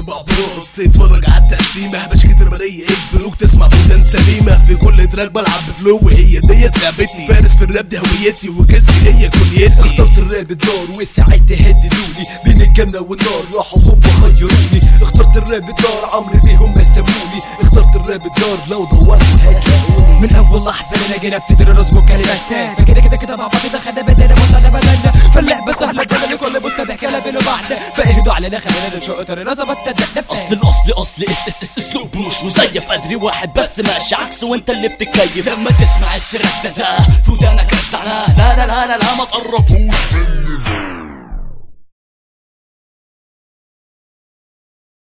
اربع براد تتفرج على التقسيمه بشكة المالية البنوك تسمع بلدان سليمه في كل تراك بلعب بفلو وهي ديت لعبتي فارس في الراب دي هويتي وكسبي هي كليتي اخترت الراب الدار وساعات تهددوني بين الجنة والنار راحوا هم خيروني اخترت الراب الدار عمري بيهم ما سابوني اخترت الراب الدار لو دورت هتلاقوني من اول لحظه لنا جينا ابتدي نظبط كلمات فكده كده كده مع بعض ده خدنا بدانا وصلنا بدلنا فاللعبه سهله ده لكل مستمع كلام له بعد فاهدوا علينا خلينا نشق طريقنا ظبطنا اصل الاصل اصل اس اس اس اسلوب مش مزيف ادري واحد بس ماشي عكس وانت اللي بتتكيف لما تسمع التراك ده ده في ودانك رزعناه لا لا لا لا لا ما تقربوش